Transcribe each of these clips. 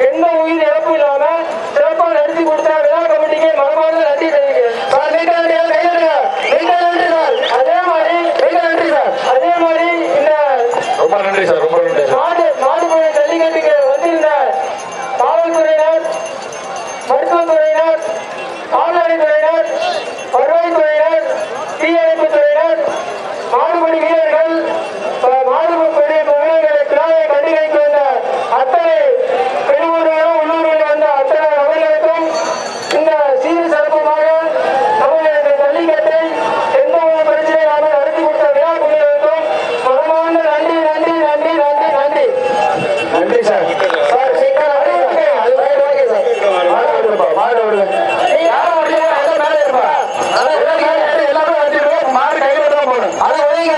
எந்த உயிர் இழப்பும் இல்லாம சிறப்பா நடத்தி கொடுத்த விழா கமிட்டிக்கு மனமார்ந்த நன்றி தெரிவிக்கிறேன் சார் மிக நன்றி கைதடுங்க மிக நன்றி சார் அதே மாதிரி மிக நன்றி சார் அதே மாதிரி இந்த ரொம்ப நன்றி சார் ரொம்ப நன்றி சார் மாடு மாடுபுழை ஜல்லிக்கட்டுக்கு வந்திருந்த காவல்துறையினர் மருத்துவத்துறையினர் கால்நடைத்துறையினர் வருவாய்த்துறையினர் தீயணைப்பு துறையினர் மாடுபடி வீரர்கள் ப- மாடுபடி வீரர்களை பிளாவை கண்டிகைக்கு வந்த அத்தனை வெளியூர்களும் உள்ளூரில் வந்த அத்தனை நபர்களுக்கும் இந்த சீர் சிறப்புமாக நம்முடைய இந்த ஜல்லிக்கட்டை எந்த ஒரு பிரச்சனை இல்லாமல் நடத்தி கொடுத்த விழா குழுவினருக்கும் மனமார்ந்த நன்றி நன்றி நன்றி நன்றி நன்றி நன்றி சார் சார் சீக்கிரம் வருங்க. அது right, okay சார். மாடு விடுப்பா மாடு விடுங்க நீ யாரும் வரலையா? அதான் மேல இருப்பா. அதான் உதவிங்க. எல்லாமே வண்டிடுவோம் மாடு கையில தான் போகணும் அதான் உதவிங்க.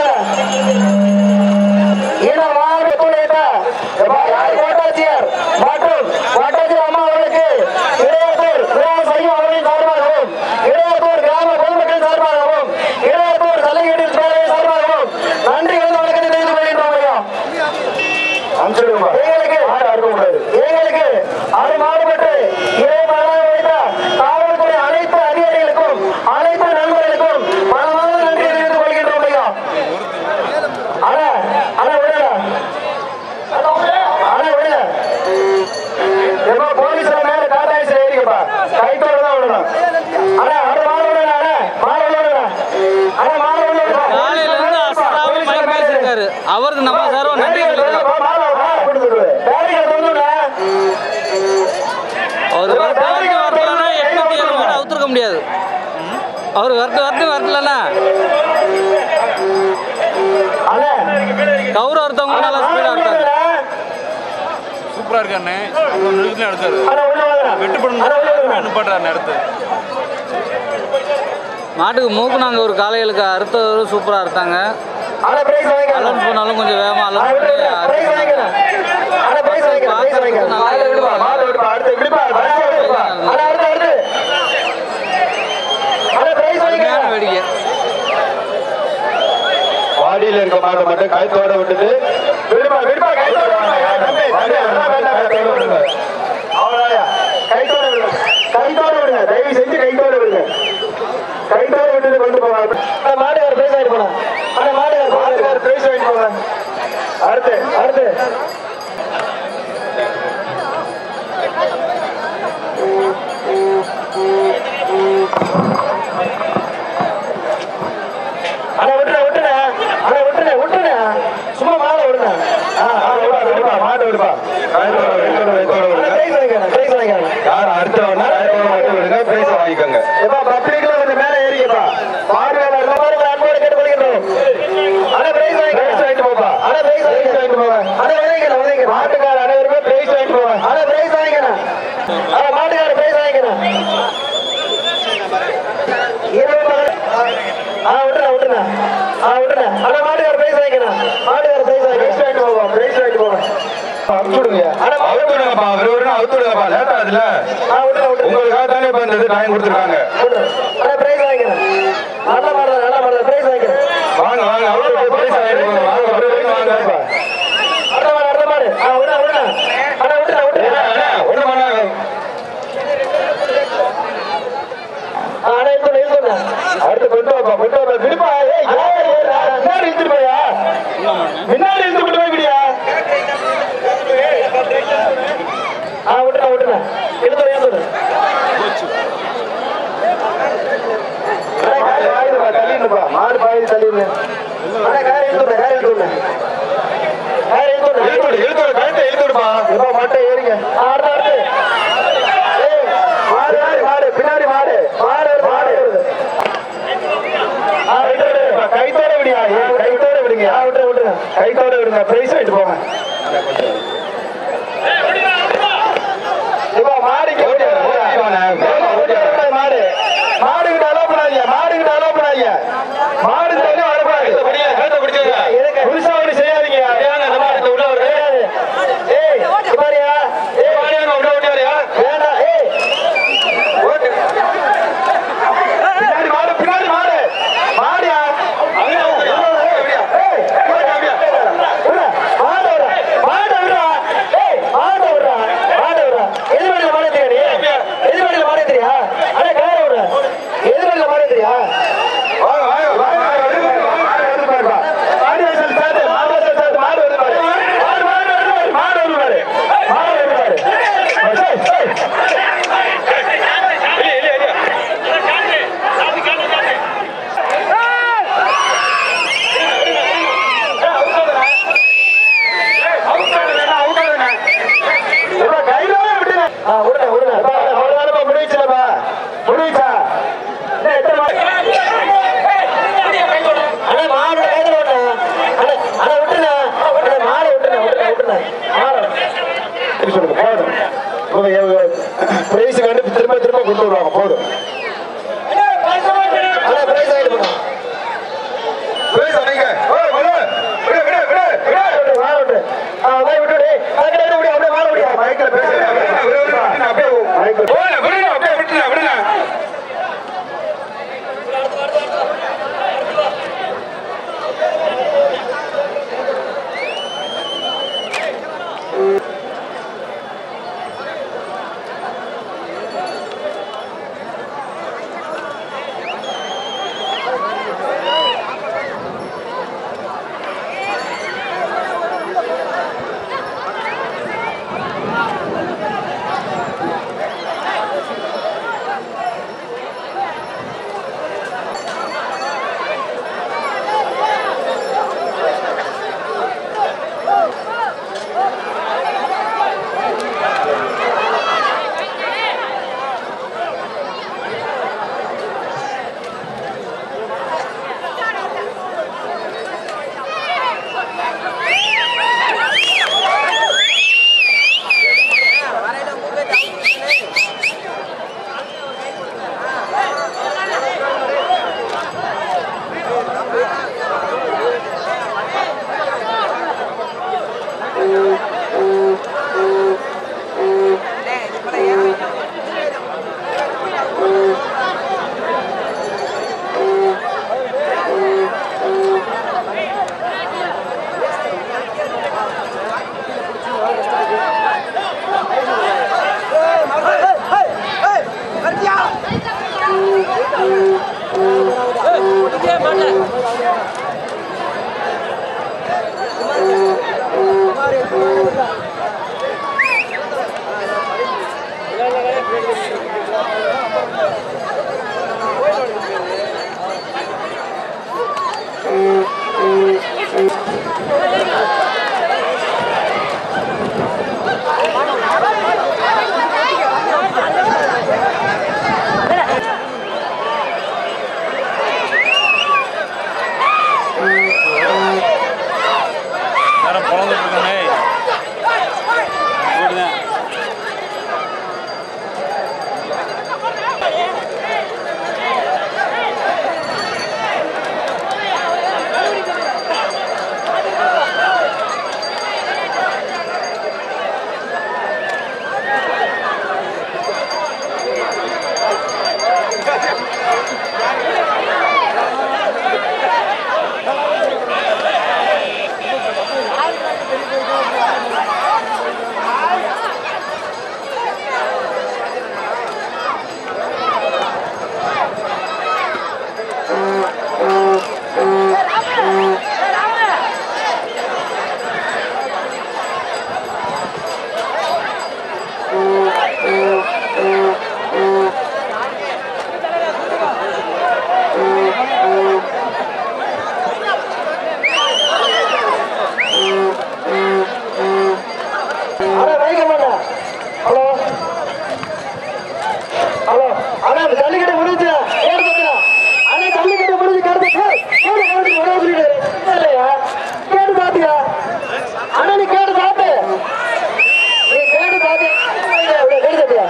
ஈன மாடு துணையிட்ட, எப்பா, யார் கோட்டாட்சியர் மற்றும் கோட்டாட்சியர் அம்மா அவர்களுக்கு இளையத்தூர் கிராம சைவ அவர்களின் சார்பாகவும் இளையத்தூர் கிராம பொதுமக்கள் சார்பாகவும் இளையத்தூர் ஜல்லிக்கட்டு பேரவை சார்பாகவும் நன்றி கலந்த வணக்கத்தை தெரிவித்துக் கொள்கின்றோம் ஐயா அனுப்பிச்சுடுங்கப்பா எங்களுக்கு மாடு அறுக்க கூடாது எங்களுக்கு அது மாறுபட்டு இறைவனாக வைத்த காவல்துறை அனைத்து அதிகாரிகளுக்கும் அனைத்து நண்பர்களுக்கும் மனமார்ந்த நன்றி தெரிவித்துக் கொள்கின்றோம் ஐயா அண்ணா அண்ணா விடல அண்ணா விடல எப்ப போலீஸ் மேல டாடாக்ஸ் ஏறிக்கப்பா கைத்தோட தான் விடணும் அண்ணா அது மாறு விடல அண்ணா மாறு விடல அண்ணா மாறு விடல காலையில இருந்து அசராம மைக் பேசியிருக்காரு அவருக்கு நம்ம சார்பா நன்றி சொல்லிக்கலாம் அவர் வரட்டு வரட்டு வரலன்னா எட்நூத்தி ஏழு மாடு அவுத்துருக்க முடியாது அவர் வரட்டு வரட்டு வரலன்னா கவுர ஒருத்தவங்க நல்லா ஸ்பீடா இருக்காங்க சூப்பரா இருக்காண்ணே ஒரு நிமிஷத்துல எடுத்தாரு வெட்டுப்படணும் நிப்பாட்டுறாரு அடுத்து மாட்டுக்கு மூக்கு நாங்கள் ஒரு காளைகளுக்கு அறுத்தவரும் சூப்பராக அறுத்தாங்க அலன்ஸ் பண்ணாலும் கொஞ்சம் வேகமாக அலன்ஸ் பண்ணி அறுத்தாங்க மாடு விடுப்பா மாடு விடுப்பா அடுத்து விடுப்பா வரிசையா விடுப்பா அருமையான வேடிக்கை வாடியில இருக்க மாட்டை மட்டும் கைத்தோட விட்டுட்டு விடுப்பா விடுப்பா கைத்தோட விடுங்க. தம்பி, தம்பி, அதெல்லாம் வேண்டாம், கைத்தோட விடுங்க. அவ்வளவுதான்யா. கைத்தோட விடுங்க. கைத்தோட விடுங்க. தயவு செஞ்சு கைத்தோட விடுங்க. கைத்தோட விட்டுட்டு கொண்டு போவாங்க மாடுகார் பேச ஆயிட்டு போனா அந்த மாடுகார் மாட்டுக்கார் பிரைஸ் வாங்கி போங்க அடுத்து அடுத்து அண்ணா விட்டுற விட்டுற அண்ணா விட்டுற விட்டுற சும்மா மாலை விடுங்க ஆ, ஆ, விடுப்பா, விடுப்பா, மாட்டு விடுப்பா. கைத்தோட விடுங்க, கைத்தோட விடுங்க. பிரைஸ் வாங்கிக்கிறேன் பிரைஸ் வாங்கிக்கிறேன் யார் அடுத்தவனா கைத்தோட மட்டும் விடுங்க பிரைஸ் வாங்கிக்கோங்க எப்பா பப்ளிக்ல கொஞ்சம் மேல ஏறிக்கப்பா பார்வையாளர் நபர்கள் அன்போடு கேட்டுக்கொள்கின்றோம் அண்ணா பிரைஸ் பிரைஸ் வாங்கிக்கிறேன் வாங்கிட்டு போப்பா அண்ணா பிரைஸ் பிரைஸ் வாங்கிட்டு போங்க அண்ணா வாங்கிக்கிறேன் வாங்கிக்கிறேன் மாட்டுக்கார அனைவருமே பிரைஸ் வாங்கிட்டு போங்க அண்ணா பிரைஸ் வாங்கிக்கிறேன் அண்ணா மாட்டுக்கார பிரைஸ் வாங்கிக்கிறேன் இருபது மகன் ஆ விட்டுறேன் விட்டுறேன் ஆ விட்டுறேன் அண்ணா மாட்டுக்கார பிரைஸ் வாங்கிக்கிறேன் மாட்டுக்கார பிரைஸ் பிரைஸ் வாங்கிக்கிறேன் வாங்கிட்டு போப்பா பிரைஸ் வாங்கிட்டு போங்க அனுப்பிச்சுடுங்க அவுத்து விடுங்கப்பா விறுவிறுன்னு அவுத்து விடுங்கப்பா லேட் ஆகுதுல ஆ விட்டுறேன் விட்டுறேன் உங்களுக்காக தானே இப்ப இந்த இது டைம் கொடுத்துருக்காங்க விட்டுறேன் அண்ணா பிரைஸ் வாங்கிக்கிறேன் நல்ல மாடுதான் நல்ல மாடுதான் பிரைஸ் வாங்கிக்கிறேன் வாங்க வாங்க அவுத்து பிரைஸ் வாங்கிட்டு போங்க வாங்க விறுவிறுன்னு வாங்க அடுத்த மாடு அடுத்த மாடு ஆ விட விட அண்ணா விட்டுறேன் விட்டுறேன் ஒண்ணு பண்ணாங்க ஆ அண்ணா இழுத்துறேன் இழுத்துறேன் அடுத்து கொண்டு வாப்பா கொண்டு வாப்பா விடுப்பா ஏய் ஏய், ஏய், முன்னாடி இழுத்துட்டு போயா முன்னாடி இழுத்து கொண்டு போய் விடியா ஆ விட்டுறேன் விட்டுறேன் இழுத்துறேன் இழுத்துறேன் தள்ளிடுப்பா மாடு பாய் தள்ளிடு அண்ணா காரை இழுத்துறேன் காரை இழுத்துறேன் காரை இழுத்துறேன் இழுத்துடு இழுத்துடு கழுத்தை இழுத்துடுப்பா எப்பா மட்டை ஏறிங்க ஆ, அடுத்து அடுத்து ஏய் மாடு மாடு பின்னாடி மாடு மாடு வருது, மாடு வருது. ஆ விட்டுறேன் விட்டுறேன். கைத்தோட விடியா ஏய், கைத்தோட விடுங்க ஆ விட்டுறேன் விட்டுறேன் கைத்தோட விடுங்க பிரைஸ் வாங்கிட்டு போங்க எப்பா மாடு இங்க ஓட்டி வர, ஓட்டி வாண்ணே. மேல ஓட்டி வர. மாடு மாடு கிட்ட அலோ பண்ணாதீங்க மாடு கிட்ட அலோ பண்ணாதீங்க மாடு தள்ளி வரக்கூடாது புதுசா ஒண்ணு செய்யாதீங்க ஏய், இங்க பாருயா. ஏய், போதும் பிரைஸ் கண்டு திரும்ப திரும்ப கொண்டு வருவாங்க போதும் அண்ணா பிரைஸ் வாங்கிட்டு போனோம் பிரைஸ் அணைங்க ஓய், விடு, விடு, விடு, விடு, விடு. வாழ விட்டு ஆ வாய் விட்டு விடு. அதுக்கிட்ட இருந்து அப்படியே அப்படியே வாழ முடியாது மைக்ல பேசுறேன் அப்படியே, அப்படியே, அப்படியே, அப்படியே, மைக்ல போல விடுங்க அப்படியே விட்டுல விடுங்க நேரம் பிறந்துட்டு இருக்கானே இப்படிதான் அண்ணா வைக்க மாட்டேன் ஹலோ ஹலோ அண்ணா இந்த ஜல்லிக்கட்டு முடிஞ்சுடா கேட்டு பார்த்துடா அண்ணா ஜல்லிக்கட்டு முடிஞ்சு கேட்டு கேட்டு கேட்டு உடனே சொல்லிட்டு இல்லையா கேட்டு பாத்தியா அண்ணா நீ கேட்டு பாத்து நீ கேட்டு பாத்து கேட்டு பாத்தியா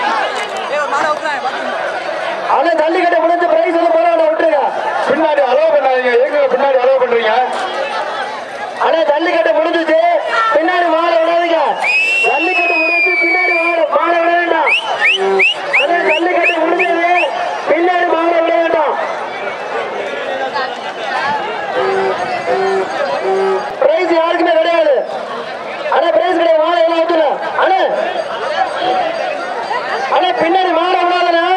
அண்ணா ஜல்லிக்கட்டு முடிஞ்சு பிரைஸ் வந்து போறாங்க விட்டுருங்க பின்னாடி அலோவ் பண்ணாதீங்க எங்க பின்னாடி அலோவ் பண்றீங்க அண்ணா ஜல்லிக்கட்டு முடிஞ்சுச்சு பின்னாடி மாலை விடாதீங்க ஜல்லிக்கட்டு முடிஞ்சு பின்னாடி மாலை மாலை விட வேண்டாம் அண்ணா ஜல்லிக்கட்டு முடிஞ்சது பின்னாடி மாலை விட வேண்டாம் பிரைஸ் யாருக்குமே கிடையாது அண்ணா பிரைஸ் கிடையாது மாலை எல்லாம் ஊத்துல அண்ணா அண்ணா பின்னாடி மாலை விடாதண்ணா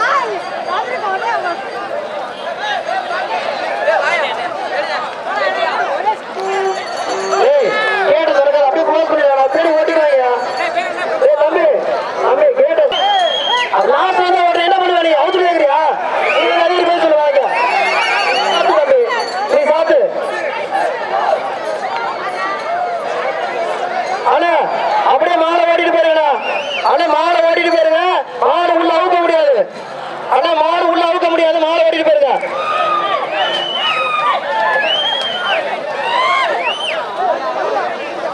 ஏய் கேட்டு திறக்காத அப்படியே க்ளோஸ் பண்ணிடுறா தேடி ஓட்டிடுவாங்க ஏய் தம்பி தம்பி கேட்டு லாஸ்ட் வந்து உடனே என்ன பண்ணுவ நீ அவுத்து கேக்குறியா நீ நிறைய பேர் சொல்லுவாங்க சாத்து தம்பி நீ சாத்து அண்ணா அப்படியே மாலை ஓட்டிட்டு போயிருங்கண்ணா அண்ணா மாலை ஓட்டிட்டு போயிருங்க மாடு உள்ள அவுக்க முடியாது அண்ணா மாடு உள்ள அவுக்க முடியாது